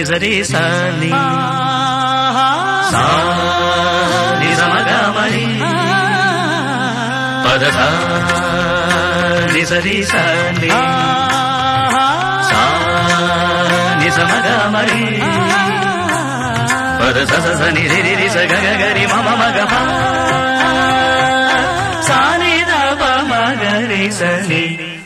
నిజరి సాని సా నిజమగమరి పదధ నిజరి సాని సా నిజమగమరి పద స స ని రి రి రి స గ గ గ రి మ మ మ గ మ సా ని ద ప మ గ రి స ని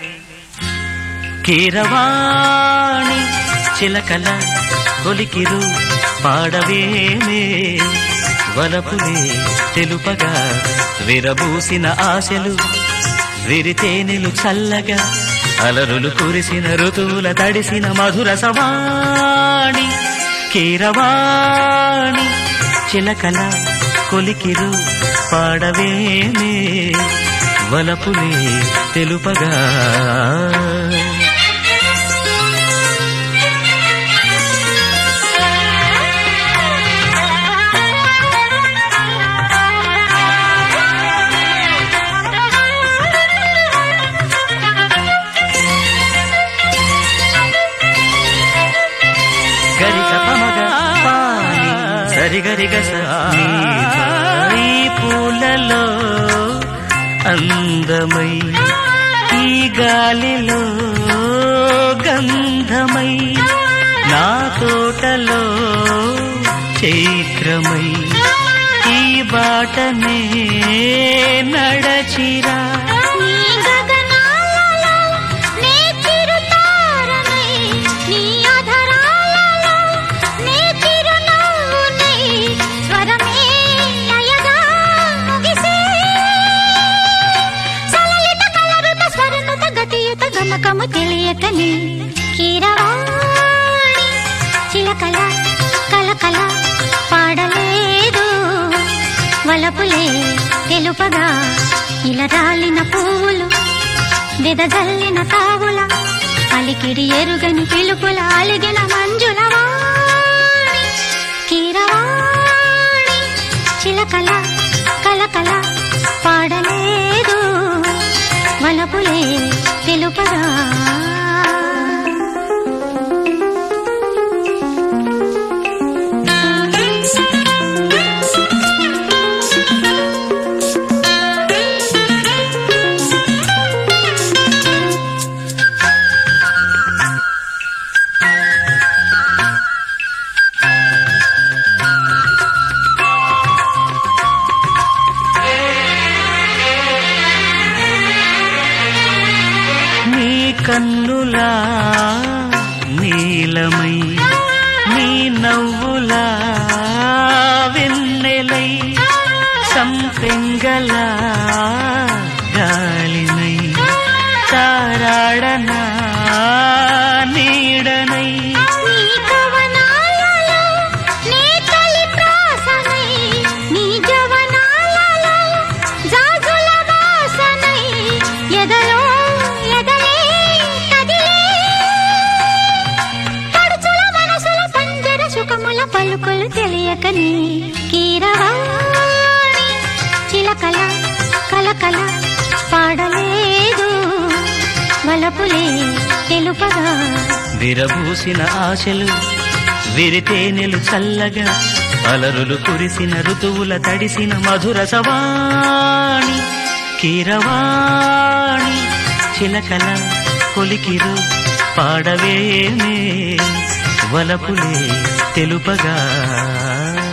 కీరవాణి చిలకల కొలికిరు పాడవేమే వలపులే తెలుపగా విరబూసిన ఆశలు విరితేనెలు చల్లగా అలరులు కురిసిన ఋతువుల తడిసిన మధుర సవాణి కీరవాణి చిలకల కొలికిరు పాడవేమే వలపులే తెలుపగా గరిక పమగ పాని సరిగరిగ సీ పూలలో అందమై ఈ గాలిలో గంధమై నా తోటలో చైత్రమై ఈ బాటనే నడచిరా నీ గగనాలలో నీ చిరుతారమై నీ అధరాలలో నీ చిరునవ్వునై స్వరమే లయగా ముగిసే సలలిత కలరుత స్వరనుత గతియుత గమకము తెలియకని కీరవాణి చిలకల కలకల పాడలేదు వలపులే తెలుపగా ఇలా రాలిన పువ్వులు వెదజల్లిన తావుల అలికిడి ఎరుగని పిలుపుల అలిగిన మంజుల వాణి కీరవాణి చిలకల కలకల పాడలేదు వలపులే తెలుపగా నీ కన్నులా నీలమై నీ నవ్వులా వెన్నెలై సంపెంగల గాలినై తారాడనా నీడనై నీ కవనాలలో నీ తొలి ప్రాసనై నీ జవనాలలో జాజుల వాసనై ఎదలో ఎదలే కదిలే పడుచుల మనసుల పంజర సుఖముల పలుకులు తెలియకని కీరవాణి చిలకల కలకల పాడలేదు వలపులే తెలుపగా విరబూసిన ఆశలు విరితేనెలు చల్లగా అలరులు కురిసిన ఋతువుల తడిసిన మధుర సవాణి కీరవాణి చిలకల కొలికిరు పాడవేమే వలపులే తెలుపగా